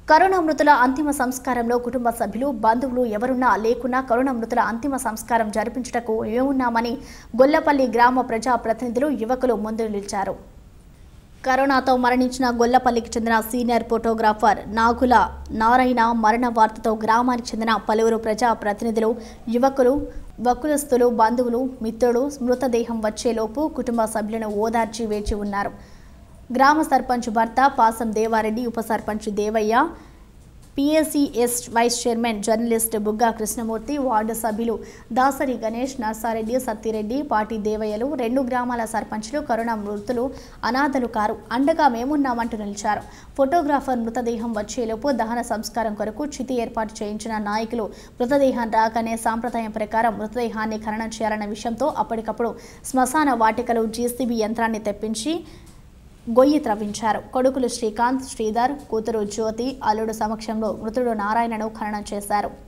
corona మృతుల అంతిమ సంస్కారంలో కుటుంబ సభ్యులు బంధువులు ఎవరున్నా లేకున్నా కరోనా మృతుల అంతిమ సంస్కారం జరిపించుటకు ఏమున్నామని గొల్లపల్లి గ్రామ ప్రజా ప్రతినిధులు యువకులు ముందు నిలిచారు కరోనాతో మరణించిన గొల్లపల్లికి చెందిన సీనియర్ ఫోటోగ్రాఫర్ నాగుల నారాయణ మరణ వార్తతో గ్రామానికి చెందిన పలువురు ప్రజా ప్రతినిధులు యువకులు వకులస్తులు బంధువులు మిత్రులు మృతదేహం వచ్చేలోపు కుటుంబ సభ్యులను ఓదార్చి వేచి ఉన్నారు గ్రామ సర్పంచ్ భర్త పాసం దేవారెడ్డి ఉప sarpanch Devaiah PSCS vice chairman journalist Bugga Krishnamurthy ward సభ్యులు దాసరి గణేష్ నర్సారెడ్డి సత్తిరెడ్డి పాటి దేవయ్యలు రెండు గ్రామాల సర్పంచ్లు కరోనా మృతులు అనాథలు కారు అండగా మేమున్నామంటూ నిలిచారు ఫోటోగ్రాఫర్ మృతదేహం వచ్చేలోపు దహన సంస్కారం కొరకు చితి ఏర్పాటు చేయించిన నాయకులు మృతదేహం రాగానే సాంప్రదాయం ప్రకారం మృతదేహాన్ని ఖననం చేయాలన్న విషయంతో అప్పటికప్పుడు శ్మశాన వాటికలు జీసీబీ యంత్రాన్ని తెప్పించి గొయ్యి త్రవ్వించారు కొడుకులు శ్రీకాంత్ శ్రీధర్ కూతురు జ్యోతి అల్లుడు సమక్షంలో మృతుడు నారాయణను ఖననం చేశారు